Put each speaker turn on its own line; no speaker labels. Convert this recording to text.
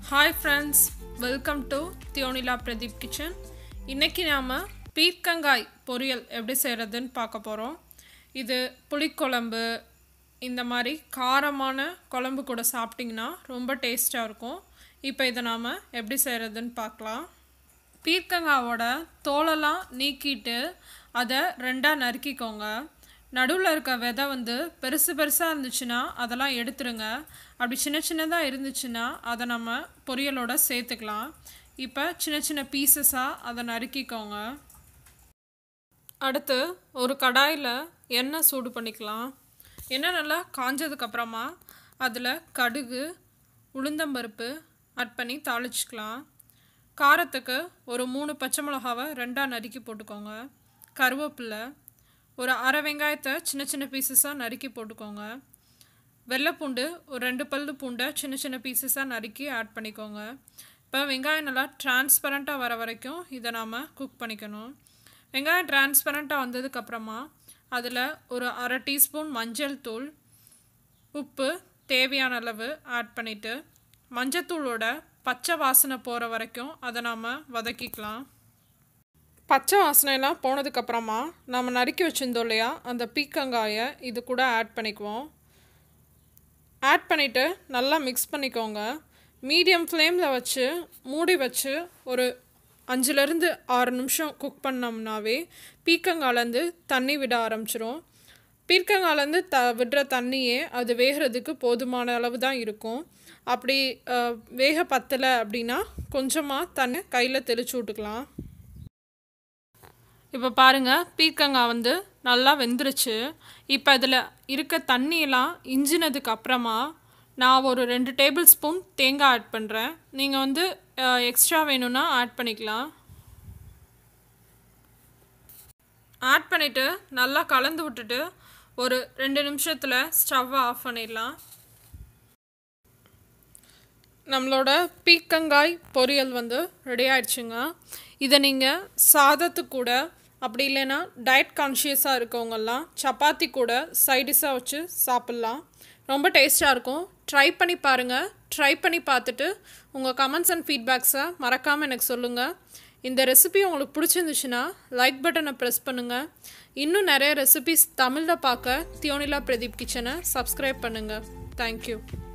hi friends welcome to Theonila Pradeep kitchen இன்றைக்கி நாம் பீர்க்கங்காய் பொரியல் எப்படி செய்கிறதுன்னு பார்க்க போகிறோம் இது புளிக்குழம்பு இந்த மாதிரி காரமான குழம்பு கூட சாப்பிட்டிங்கன்னா ரொம்ப டேஸ்ட்டாக இருக்கும் இப்போ இதை நாம் எப்படி செய்கிறதுன்னு பார்க்கலாம் பீர்க்கங்காவோட தோலெல்லாம் நீக்கிட்டு அதை ரெண்டாக நறுக்கிக்கோங்க நடுவில் இருக்க விதை வந்து பெருசு பெருசாக இருந்துச்சுன்னா அதெல்லாம் எடுத்துருங்க அப்படி சின்ன சின்னதாக இருந்துச்சுன்னா அதை நம்ம பொரியலோட சேர்த்துக்கலாம் இப்போ சின்ன சின்ன பீசஸாக அதை நறுக்கிக்கோங்க அடுத்து ஒரு கடாயில் எண்ணெய் சூடு பண்ணிக்கலாம் எண்ணெய் நல்லா காஞ்சதுக்கப்புறமா அதில் கடுகு உளுந்தம்பருப்பு ஆட் பண்ணி தாளிச்சிக்கலாம் காரத்துக்கு ஒரு மூணு பச்சை மிளகாவை ரெண்டாக நறுக்கி போட்டுக்கோங்க கருவேப்பிலை ஒரு அரை வெங்காயத்தை சின்ன சின்ன பீசஸாக நறுக்கி போட்டுக்கோங்க வெள்ளைப்பூண்டு ஒரு ரெண்டு பல்லு பூண்டை சின்ன சின்ன பீசஸாக நறுக்கி ஆட் பண்ணிக்கோங்க இப்போ வெங்காயம் நல்லா டிரான்ஸ்பரண்ட்டாக வர வரைக்கும் இதை நாம் குக் பண்ணிக்கணும் வெங்காயம் டிரான்ஸ்பரண்ட்டாக வந்ததுக்கப்புறமா அதில் ஒரு அரை டீஸ்பூன் மஞ்சள் தூள் உப்பு தேவையான அளவு ஆட் பண்ணிவிட்டு மஞ்சத்தூளோட பச்சை வாசனை போகிற வரைக்கும் அதை நாம் வதக்கிக்கலாம் பச்சை வாசனைலாம் போனதுக்கப்புறமா நம்ம நறுக்கி வச்சுருந்தோம் இல்லையா அந்த பீக்கங்காயை இது கூட ஆட் பண்ணிக்குவோம் ஆட் பண்ணிவிட்டு நல்லா மிக்ஸ் பண்ணிக்கோங்க மீடியம் ஃப்ளேமில் வச்சு மூடி வச்சு ஒரு அஞ்சுலேருந்து ஆறு நிமிஷம் குக் பண்ணோம்னாவே பீக்கங்காலேருந்து தண்ணி விட ஆரம்பிச்சிரும் பீர்க்கங்காலேருந்து த விடுற தண்ணியே அது வேகிறதுக்கு போதுமான அளவு தான் இருக்கும் அப்படி வேக பத்தலை அப்படின்னா கொஞ்சமாக தண்ணி கையில் தெளிச்சு விட்டுக்கலாம் இப்போ பாருங்கள் பீர்க்கங்காய் வந்து நல்லா வெந்துருச்சு இப்போ இதில் இருக்க தண்ணியெல்லாம் இஞ்சினதுக்கு அப்புறமா நான் ஒரு ரெண்டு டேபிள் ஸ்பூன் தேங்காய் ஆட் பண்ணுறேன் நீங்கள் வந்து எக்ஸ்ட்ரா வேணும்னா ஆட் பண்ணிக்கலாம் ஆட் பண்ணிவிட்டு நல்லா கலந்து விட்டுட்டு ஒரு ரெண்டு நிமிஷத்தில் ஸ்டவ்வை ஆஃப் பண்ணிடலாம் நம்மளோட பீக்கங்காய் பொரியல் வந்து ரெடி ஆயிடுச்சுங்க இதை நீங்கள் சாதத்து கூட அப்படி இல்லைன்னா டயட் கான்ஷியஸாக இருக்கவங்கெல்லாம் சப்பாத்தி கூட சைடிஷாக வச்சு சாப்பிட்லாம் ரொம்ப டேஸ்ட்டாக இருக்கும் ட்ரை பண்ணி பாருங்கள் ட்ரை பண்ணி பார்த்துட்டு உங்கள் கமெண்ட்ஸ் அண்ட் ஃபீட்பேக்ஸை மறக்காமல் எனக்கு சொல்லுங்கள் இந்த ரெசிபி உங்களுக்கு பிடிச்சிருந்துச்சுன்னா லைக் பட்டனை ப்ரெஸ் பண்ணுங்கள் இன்னும் நிறைய ரெசிபிஸ் தமிழில் பார்க்க தியோனிலா பிரதீப் கிச்சனை சப்ஸ்கிரைப் பண்ணுங்கள் தேங்க்யூ